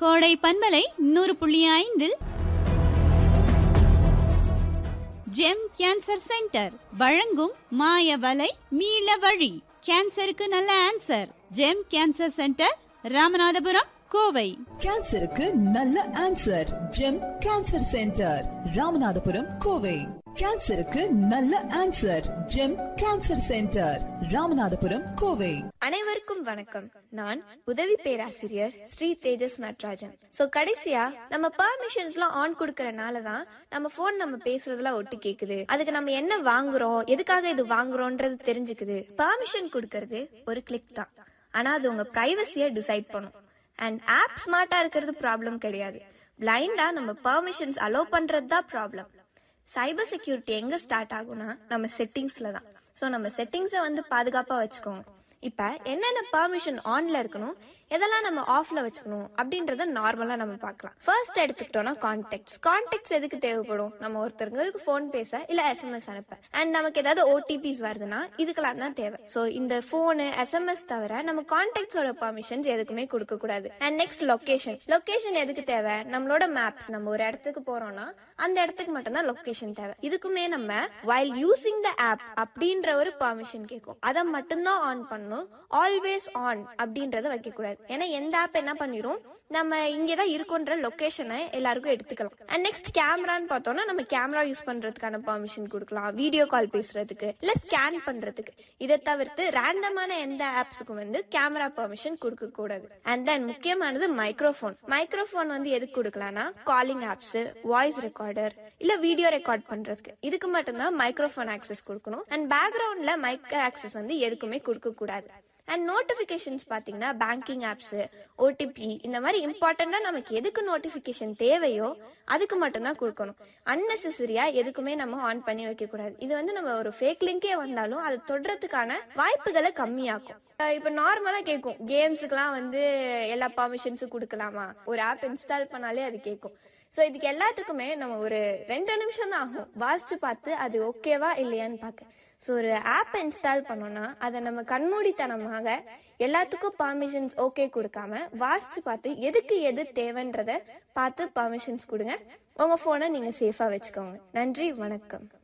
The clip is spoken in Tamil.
கோடை பண்பலை நூறு புள்ளி ஐந்தில் ஜெம் கேன்சர் சென்டர் வழங்கும் மாய வலை மீள வழி கேன்சருக்கு நல்ல answer Gem Cancer Centre Ramanathapuram Kovai கேன்சருக்கு நல்ல answer Gem Cancer Centre Ramanathapuram Kovai கேன்சருக்கு நல்ல answer Gem Cancer Centre Ramanathapuram Kovai அனைவருக்கும் வணக்கம் நான் உதவி பேராசிரியர் ஸ்ரீ தேஜஸ் நட்ராஜன் சோ கடைசியா நம்ம பர்மிஷன்ஸ்லாம் ஆன் கொடுக்கறனால தான் நம்ம போன் நம்ம பேசுறதுலாம் ஒட்டு கேக்குது அதுக்கு நம்ம என்ன வாங்குறோம் எதுக்காக இது வாங்குறோம்ன்றது தெரிஞ்சுக்குது பர்மிஷன் கொடுக்கறது ஒரு கிளிக் தான் ஆனா அது உங்க பிரைவசிய டிசைட் பண்ணும் அண்ட் ஆப் ஸ்மார்ட்டா இருக்கிறது ப்ராப்ளம் கிடையாது பிளைண்டா நம்ம பர்மிஷன்ஸ் அலோவ் பண்றது தான் ப்ராப்ளம் சைபர் செக்யூரிட்டி எங்க ஸ்டார்ட் ஆகும்னா நம்ம செட்டிங்ஸ்ல தான் சோ நம்ம செட்டிங்ஸை வந்து பாதுகாப்பா வச்சுக்கோங்க இப்ப என்னென்ன பெர்மிஷன் ஆன்ல இருக்கணும் எதெல்லாம் நம்ம ஆஃப்ல வச்சுக்கணும் அப்படின்றத நார்மலா நம்ம பார்க்கலாம் ஃபர்ஸ்ட் எடுத்துக்கிட்டோம்னா கான்டாக்ட்ஸ் கான்டாக்ட்ஸ் எதுக்கு தேவைப்படும் நம்ம ஒருத்தருக்கு ஃபோன் பேச இல்ல எஸ்எம்எஸ் அனுப்ப அண்ட் நமக்கு ஏதாவது ஓடிபிஸ் வருதுன்னா இதுக்கெல்லாம் தான் தேவை சோ இந்த போனு எஸ்எம்எஸ் தவிர நம்ம கான்டாக்ட்ஸோட பெர்மிஷன்ஸ் எதுக்குமே கொடுக்க கூடாது அண்ட் நெக்ஸ்ட் லொகேஷன் லொகேஷன் எதுக்கு தேவை நம்மளோட மேப்ஸ் நம்ம ஒரு இடத்துக்கு போறோம்னா அந்த இடத்துக்கு மட்டும்தான் லொகேஷன் தேவை இதுக்குமே நம்ம வைல் யூசிங் த ஆப் அப்படின்ற ஒரு பெர்மிஷன் கேட்கும் அதை மட்டும்தான் ஆன் பண்ணணும் ஆல்வேஸ் ஆன் அப்படின்றத வைக்க கூடாது ஏன்னா எந்த ஆப் என்ன பண்ணிரும் நம்ம இங்கதான் இருக்கோன்ற லொகேஷனை எல்லாருக்கும் எடுத்துக்கலாம் அண்ட் நெக்ஸ்ட் கேமரான்னு பார்த்தோம்னா நம்ம கேமரா யூஸ் பண்றதுக்கான பெர்மிஷன் கொடுக்கலாம் வீடியோ கால் பேசுறதுக்கு இல்ல ஸ்கேன் பண்றதுக்கு இதை தவிர்த்து ரேண்டமான எந்த ஆப்ஸுக்கும் வந்து கேமரா பெர்மிஷன் கொடுக்க கூடாது அண்ட் தென் முக்கியமானது மைக்ரோஃபோன் மைக்ரோஃபோன் வந்து எதுக்கு கொடுக்கலாம்னா காலிங் ஆப்ஸ் வாய்ஸ் ரெக்கார்டர் இல்ல வீடியோ ரெக்கார்ட் பண்றதுக்கு இதுக்கு மட்டும்தான் மைக்ரோஃபோன் ஆக்சஸ் கொடுக்கணும் அண்ட் பேக்ரவுண்ட்ல மைக் ஆக்சஸ் வந்து எதுக்குமே கொடுக்க கூடாது அண்ட் நோட்டிபிகேஷன்ஸ் பாத்தீங்கன்னா பேங்கிங் ஆப்ஸ் ஓடிபி இந்த மாதிரி இம்பார்ட்டண்டா நமக்கு எதுக்கு நோட்டிபிகேஷன் தேவையோ அதுக்கு மட்டும்தான் கொடுக்கணும் அன்னெசரியா எதுக்குமே நம்ம ஆன் பண்ணி வைக்க கூடாது இது வந்து நம்ம ஒரு ஃபேக் லிங்கே வந்தாலும் அது தொடுறதுக்கான வாய்ப்புகளை கம்மியாக்கும் அஹ் இப்ப நார்மலா கேட்கும் கேம்ஸுக்குலாம் வந்து எல்லா பர்மிஷன்ஸும் கொடுக்கலாமா ஒரு ஆப் இன்ஸ்டால் பண்ணாலே அது கேட்கும் சோ இதுக்கு எல்லாத்துக்குமே நம்ம ஒரு ரெண்டு நிமிஷம் தான் ஆகும் வாசிச்சு பார்த்து அது ஓகேவா இல்லையான்னு பார்க்க ஸோ ஒரு ஆப் இன்ஸ்டால் பண்ணோம்னா அதை நம்ம கண்மூடித்தனமாக எல்லாத்துக்கும் பர்மிஷன்ஸ் ஓகே கொடுக்காம வாசிச்சு பார்த்து எதுக்கு எது தேவைன்றத பார்த்து பர்மிஷன்ஸ் கொடுங்க உங்க போனை நீங்க சேஃபா வச்சுக்கோங்க நன்றி வணக்கம்